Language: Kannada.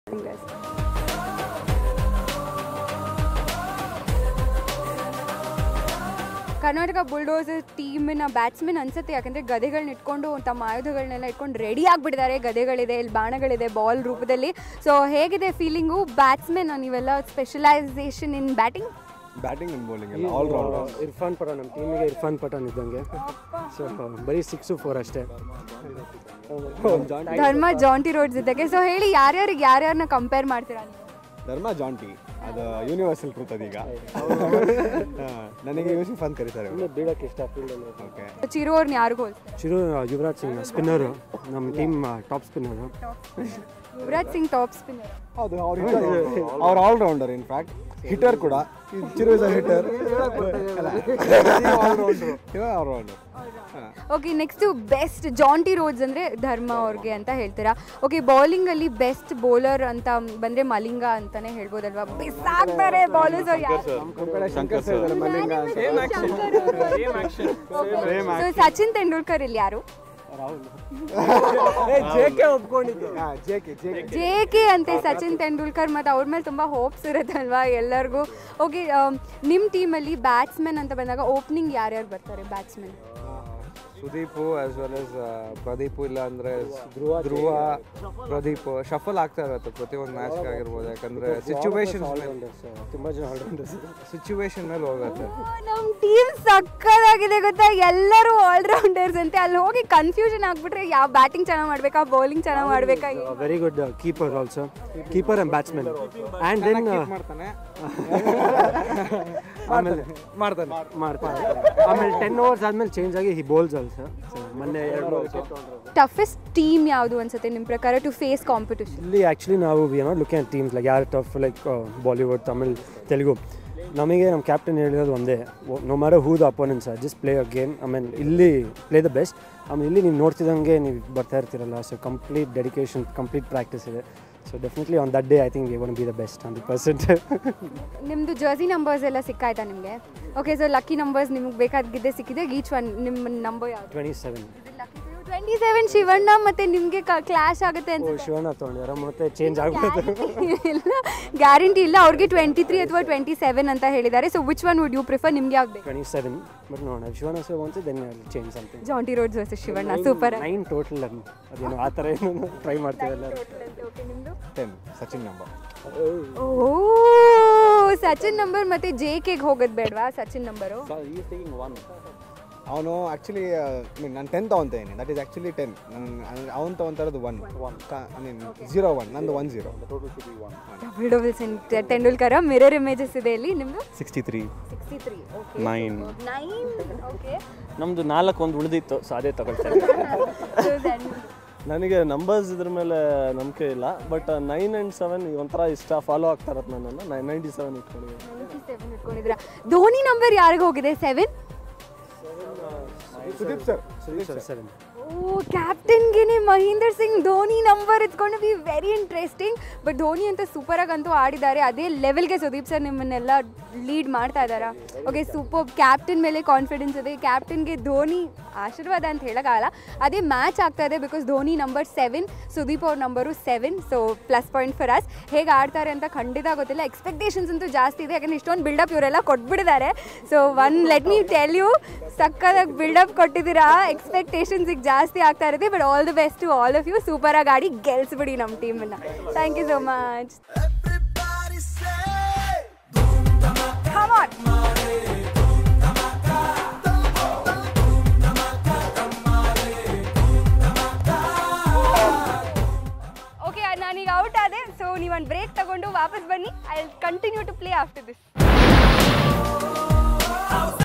ಕರ್ನಾಟಕ ಬುಲ್ಡೋಸರ್ ಟೀಮಿನ ಬ್ಯಾಟ್ಸ್ಮನ್ ಅನ್ಸುತ್ತೆ ಯಾಕಂದರೆ ಗದೆಗಳನ್ನ ಇಟ್ಕೊಂಡು ತಮ್ಮ ಆಯುಧಗಳನ್ನೆಲ್ಲ ಇಟ್ಕೊಂಡು ರೆಡಿ ಆಗಿಬಿಟ್ಟಿದ್ದಾರೆ ಗದೆಗಳಿದೆ ಇಲ್ಲಿ ಬಾಣಗಳಿದೆ ಬಾಲ್ ರೂಪದಲ್ಲಿ ಸೊ ಹೇಗಿದೆ ಫೀಲಿಂಗು ಬ್ಯಾಟ್ಸ್ಮನ್ ನೀವೆಲ್ಲ specialisation in batting batting and bowling ಎಲ್ಲ ಆಲ್ ರೌಂಡರ್ ಇರ್ಫಾನ್ ಪಠಾನ್ ನಮ್ಮ ಟೀಮಿಗೆ ಇರ್ಫಾನ್ ಪಠಾನ್ ಇದ್ದಂಗೆ ಸೊ ಬರೀ ಸಿಕ್ಸು ಫೋರ್ ಅಷ್ಟೇ ಧರ್ಮ ಜಾಂಟಿ ರೋಡ್ಸ್ ಇದ್ದಕ್ಕೆ ಸೊ ಹೇಳಿ ಯಾರ್ಯಾರಿಗೆ ಯಾರ್ಯಾರನ್ನ ಕಂಪೇರ್ ಮಾಡ್ತೀರಾ ನೀವು ಧರ್ಮ ಜಾಂಟಿ ಅದು ಯೂನಿವರ್ಸಲ್ ಟ್ರೂತ್ ಅದೀಗ ಹಾ, ನನಗೆ ಯೂಸಿಫ್ ಅಂತ ಕರೀತಾರೆ ಇಲ್ಲೇ ಬೀಳಕ್ಕೆ ಇಷ್ಟ ಫೀಲ್ಡಲ್ಲಿ ಓಕೆ ಚಿರು ಅವ್ರನ್ನ ಯಾರಿಗೂ ಹೋಲ್ಸ್ತಾರೆ ಚಿರು ಯುವರಾಜ್ ಸಿಂಗ್ ಸ್ಪಿನ್ನರು ನಮ್ಮ team top spinner Yuvraj Singh top spinner ಹೌದು ಅವ್ರು ಅವ್ರು ಆಲ್ ರೌಂಡರ್ ಇನ್ಫ್ಯಾಕ್ಟ್ ಹಿಟ್ಟರ್ ಕೂಡ Chiru is hitter all rounder okay next best Jonty Rhodes ಅಂದರೆ ಧರ್ಮ ಅವ್ರಿಗೆ ಅಂತ ಹೇಳ್ತೀರಾ ಓಕೆ ಬೌಲಿಂಗಲ್ಲಿ ಬೆಸ್ಟ್ ಬೌಲರ್ ಅಂತ ಬಂದರೆ ಮಲಿಂಗ ಅಂತಾನೆ ಹೇಳ್ಬೋದಲ್ವಾ ಬಿಸಾಕ್ತಾರೆ bowlers Shankar sir Malinga so Sachin Tendulkar ಇಲ್ಲಿ ಯಾರು ಜೆಕೆ ಒಪ್ಕೊಂಡಿದ್ದು ಜೆಕೆ ಜೆಕೆ ಜೆ ಕೆ ಅಂತೆ ಸಚಿನ್ ತೆಂಡೂಲ್ಕರ್ ಮತ್ತು ಅವ್ರ ಮೇಲೆ ತುಂಬ ಹೋಪ್ಸ್ ಇರುತ್ತಲ್ವಾ ಎಲ್ಲರಿಗೂ ಓಕೆ ನಿಮ್ಮ ಟೀಮಲ್ಲಿ ಬ್ಯಾಟ್ಸ್ಮನ್ ಅಂತ ಬಂದಾಗ ಓಪನಿಂಗ್ ಯಾರ್ಯಾರು ಬರ್ತಾರೆ batsman Sudeep as well as Pradeep ಇಲ್ಲ ಅಂದ್ರೆ ಧ್ರುವ ಧ್ರುವ ಪ್ರದೀಪ್ ಶಫಲ್ ಆಗ್ತಾ ಇರತ್ತೆ ಪ್ರತಿಯೊಂದು ಮ್ಯಾಚ್ ಆಗಿರ್ಬೋದು ಯಾಕಂದ್ರೆ ಸಿಚುವೇಶನ್ ತುಂಬ ಜನ ಆಲ್ರೌಂಡರ್ಸ್ ಸಿಚುವೇಶನ್ ಮೇಲೆ ಹೋಗುತ್ತೆ ನಮ್ಮ ಟೀಮ್ ಸಕ್ಕದಾಗಿದೆ ಗೊತ್ತಾ ಎಲ್ಲರೂ ಆಲ್ರೌಂಡರ್ಸ್ ಅಂತೆ ಅಲ್ಲಿ ಹೋಗಿ ಕನ್ಫ್ಯೂಷನ್ ಆಗ್ಬಿಟ್ರೆ ಯಾವ ಬ್ಯಾಟಿಂಗ್ ಚೆನ್ನಾಗಿ ಮಾಡ್ಬೇಕಾ ಬೌಲಿಂಗ್ ಚೆನ್ನಾಗಿ ಮಾಡ್ಬೇಕಾ very good keeper also keeper and batsman and then ಮಾಡ್ತಾನೆ ಆಮೇಲೆ ಮಾಡ್ತಾನೆ ಮಾಡ್ತಾರೆ ಆಮೇಲೆ ಟೆನ್ ಓವರ್ಸ್ ಆದ್ಮೇಲೆ ಚೇಂಜ್ ಆಗಿ ಹಿ ಬೋಲ್ಸ್ ಆಲ್ಸೋ ಮೊನ್ನೆ ಎರಡು ಟಫೆಸ್ಟ್ ಟೀಮ್ ಯಾವುದು ಅನ್ಸುತ್ತೆ ನಿಮ್ಮ ಪ್ರಕಾರ ಟು ಫೇಸ್ ಕಾಂಪಿಟಿಷನ್ ಇಲ್ಲಿ ಆ್ಯಕ್ಚುಲಿ ನಾವು we not looking at teams like ಯಾರು ಟಫ್ ಲೈಕ್ ಬಾಲಿವುಡ್ ತಮಿಳ್ ತೆಲುಗು ನಮಗೆ ನಮ್ಮ ಕ್ಯಾಪ್ಟನ್ ಹೇಳಿರೋದು ಒಂದೇ no matter who the opponents just play a game ಆಮೇಲೆ ಇಲ್ಲಿ ಪ್ಲೇ ದ ಬೆಸ್ಟ್ ಆಮೇಲೆ ಇಲ್ಲಿ ನೀವು ನೋಡ್ತಿದ್ದಂಗೆ ನೀವು ಬರ್ತಾ ಇರ್ತೀರಲ್ಲ so complete dedication complete practice ಇದೆ so definitely on that day I think we gonna be the best hundred percent ನಿಮ್ಮದು ಜರ್ಸಿ ನಂಬರ್ಸ್ ಎಲ್ಲ ಸಿಕ್ಕಾಯ್ತಾ ನಿಮಗೆ ಓಕೆ ಸೊ ಲಕ್ಕಿ ನಂಬರ್ಸ್ ನಿಮಗೆ ಬೇಕಾಗಿದ್ದೆ ಸಿಕ್ಕಿದೆ ಈಚ್ ಒನ್ ನಿಮ್ಮ ನಂಬರ್ ಯಾವುದು twenty seven twenty seven Shivanna ಮತ್ತೆ ನಿಮಗೆ ಕ್ಲಾಶ್ ಆಗುತ್ತೆ ಅಂತ ಓ ಶಿವಣ್ಣ ತೊಗೊಂಡಿದ್ದಾರೆ ಮತ್ತೆ ಚೇಂಜ್ ಆಗ್ಬೋದು ಇಲ್ಲ ಗ್ಯಾರಂಟಿ ಇಲ್ಲ ಅವ್ರಿಗೆ ಟ್ವೆಂಟಿ ತ್ರೀ ಅಥವಾ ಟ್ವೆಂಟಿ ಸೆವೆನ್ ಅಂತ ಹೇಳಿದ್ದಾರೆ so which one would you prefer ನಿಮ್ಗೆ ಯಾವ್ದು ಬೇಕು ಟ್ವೆಂಟಿ ಸೆವೆನ್ ಬಟ್ ನೋಡೋಣ Shivanna sir once then change something Jonty Rhodes versus Shivanna super nine total ಅದೇನು ಆ ಥರ ಏನು ಟ್ರೈ ಮಾಡ್ತೀವಿ ಎಲ್ಲರೂ ten Sachin number oh Sachin number ಮತ್ತೆ ಜೆ ಕೆಗೆ ಹೋಗೋದು ಬೇಡವಾ ಸಚಿನ್ ನಂಬರು ಅವನು ಆ್ಯಕ್ಚುಲಿ ಮೀನ್ ನಾನು ಟೆನ್ ತೊಗೊತೀನಿ ದಟ್ ಈಸ್ ಆ್ಯಕ್ಚುಲಿ ಟೆನ್ ಅವ್ನು ತೊಗೊಂತಾ ಇರೋದು one one I mean zero one ನಂದು ಒನ್ ಜೀರೋ ಡಬಲ್ ಡಬಲ್ ಸೆನ್ ತೆಂಡೂಲ್ಕರ ಮಿರರ್ ಇಮೇಜಸ್ ಇದೆ ಇಲ್ಲಿ ನಿಮ್ಮದು sixty three sixty three nine nine okay ನಮ್ಮದು ನಾಲ್ಕು ಒಂದು ಉಳಿದಿತ್ತು ಸೊ ಅದೇ ತಗೊಳ್ತೇನೆ ನನಗೆ ನಂಬರ್ಸ್ ಇದ್ರ ಮೇಲೆ ನಂಬಿಕೆ ಇಲ್ಲ ಬಟ್ ನೈನ್ ಆ್ಯಂಡ್ ಸೆವೆನ್ ಒಂಥರ ಇಷ್ಟ ಫಾಲೋ ಆಗ್ತಾ ಇರತ್ತೆ ನನ್ನನ್ನು ನೈನ್ ನೈಂಟಿ ಸೆವೆನ್ ಇಟ್ಕೊಂಡಿದ್ದೀನಿ ಇಟ್ಕೊಂಡಿದ್ರ ಧೋನಿ ನಂಬರ್ ಯಾರಿಗೆ ಹೋಗಿದೆ seven Sudeep sir seven oh ಕ್ಯಾಪ್ಟನ್ಗೆನೆ ಮಹೇಂದರ್ ಸಿಂಗ್ ಧೋನಿ ನಂಬರ್ ಇಟ್ಕೊಂಡು be very interesting but Dhoni ಅಂತ ಸೂಪರಾಗಿ ಅಂತೂ ಆಡಿದ್ದಾರೆ ಅದೇ ಲೆವೆಲ್ಗೆ ಸುದೀಪ್ ಸರ್ ನಿಮ್ಮನ್ನೆಲ್ಲ ಲೀಡ್ ಮಾಡ್ತಾ ಇದ್ದಾರಾ ಓಕೆ ಸೂಪರ್ ಕ್ಯಾಪ್ಟನ್ ಮೇಲೆ ಕಾನ್ಫಿಡೆನ್ಸ್ ಇದೆ ಕ್ಯಾಪ್ಟನ್ಗೆ ಧೋನಿ ಆಶೀರ್ವಾದ ಅಂತ ಹೇಳೋಕ್ಕಾಗಲ್ಲ ಅದೇ ಮ್ಯಾಚ್ ಆಗ್ತಾ ಇದೆ because Dhoni number seven Sudeep ಅವ್ರ number seven so plus point for us ಹೇಗೆ ಆಡ್ತಾರೆ ಅಂತ ಖಂಡಿತ ಗೊತ್ತಿಲ್ಲ ಎಕ್ಸ್ಪೆಕ್ಟೇಷನ್ಸ್ ಅಂತೂ ಜಾಸ್ತಿ ಇದೆ ಯಾಕಂದ್ರೆ ಇಷ್ಟೊಂದು ಬಿಲ್ಡಪ್ ಇವರೆಲ್ಲ ಕೊಟ್ಬಿಟ್ಟಿದ್ದಾರೆ so one let me tell you ಸಕ್ಕದಾಗಿ ಬಿಲ್ಡಪ್ ಕೊಟ್ಟಿದ್ದೀರಾ ಎಕ್ಸ್ಪೆಕ್ಟೇಷನ್ಸಿಗೆ ಜಾಸ್ತಿ ಆಗ್ತಾ ಇರುತ್ತೆ but all the best to all of you ಸೂಪರಾಗಿ ಆಡಿ ಗೆಲ್ಸ್ಬಿಡಿ ನಮ್ಮ ಟೀಮನ್ನು thank you so much Come on. Okay ನಾನೀಗ ಔಟ್ ಆದೆ ಸೊ ನೀವು ಒಂದು ಬ್ರೇಕ್ ತಗೊಂಡು ವಾಪಸ್ ಬನ್ನಿ I continue to play after this